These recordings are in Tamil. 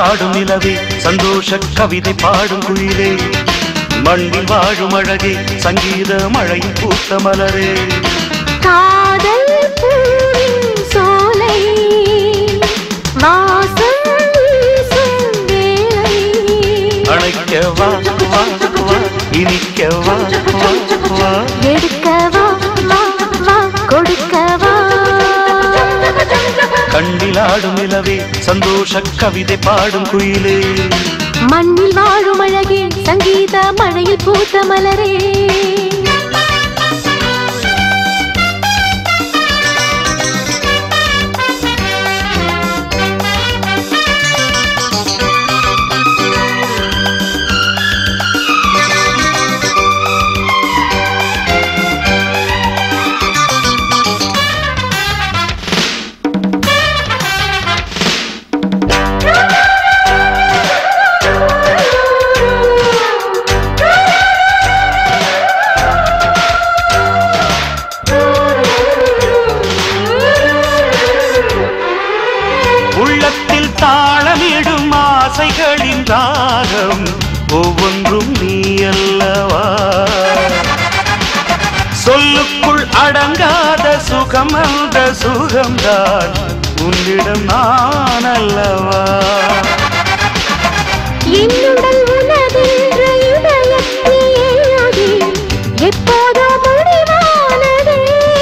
கண்ணிலாடும் நிலவே சந்தோஷ கவிதை பாடும் குயிலே மண்ணில் வாழும் அழகே சங்கீத மழையில் பூத்த மலரே காதல் பூவின் சோலை வாசம் வீசும் வேளை அணைக்க வா வா வா இனிக்க வா வா வா எடுக்கவா வா வா கொடுக்கவா கண்ணிலாடும் நிலவே சந்தோஷ கவிதை பாடும் குயிலே மண்ணில் வாழும் அழகே சங்கீத மழையில் பூத்த மலரே உள்ளத்தில் தாளமிடும் ஆசைகளின் ராகம் ஒவ்வொன்றும் நீ அல்லவா சொல்லுக்குள் அடங்காத சுகம் அந்த சுகம்தான் உன்னிடம் நான் அல்லவா என்னுடல் உனதென்ற இதயத்தில் எழுதி எப்போதோ முடிவானதே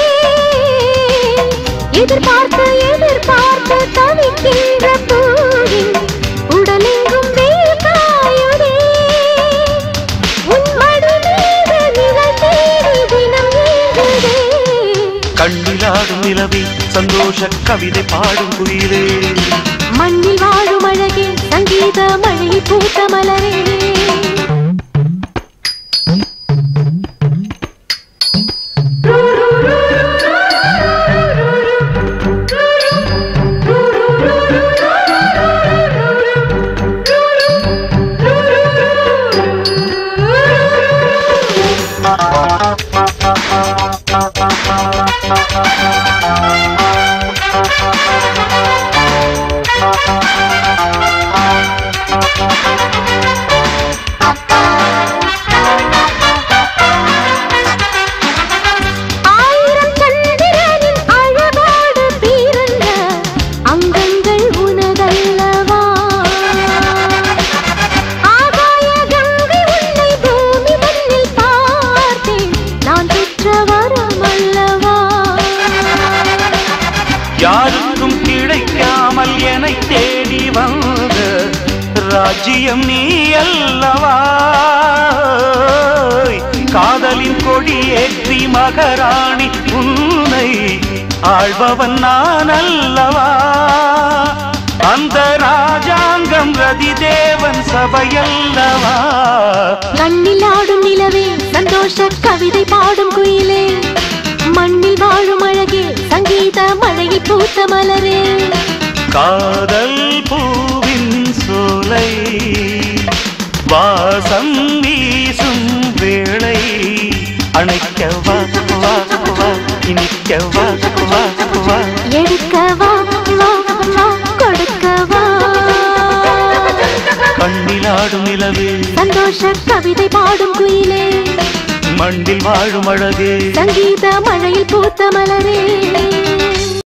எதிர்பார்த்து எதிர்பார்த்து தவிக்கின்ற பூவின் உடலெங்கும் வெயில் காயுதே உன் மடி மீது நிழல் தேடி தினம் ஏங்குதே கண்ணிலாடும் நிலவே சந்தோஷ கவிதை பாடும் குயிலே மண்ணில் வாழும் அழகே சங்கீத மழை பூத்த மலரே ஆயிரம் சந்திரனின் அழகோடு பிறந்த அங்கங்கள் உனதல்லவா ஆகாய கங்கை உன்னை பூமி மண்ணில் பார்த்தேன் நான் பெற்ற வரமல்லவா யாருக்கும் கிடைக்காமல் என்னை தேடி வந்த ராஜ்யம் நீ அல்லவா காதலின் கொடி ஏற்றி மகராணி உன்னை ஆழ்பவன் நான் அல்லவா அந்த ராஜாங்கம் ரதி தேவன் சபையல்லவா கண்ணில் ஆடும் நிலவே சந்தோஷ கவிதை பாடும் குயிலே மண்ணில் வாழும் அழகே சங்கீத மழையில் பூத்த மலரே காதல் பூவின் சோலை வாசம் வீசும் வேளை அணைக்க வா வா வா இனிக்க வா வா வா எடுக்கவா வா வா கொடுக்கவா கண்ணிலாடும் நிலவே சந்தோஷ கவிதை பாடும் குயிலே மண்ணில் வாழும் அழகே சங்கீத மழையில் பூத்த மலரே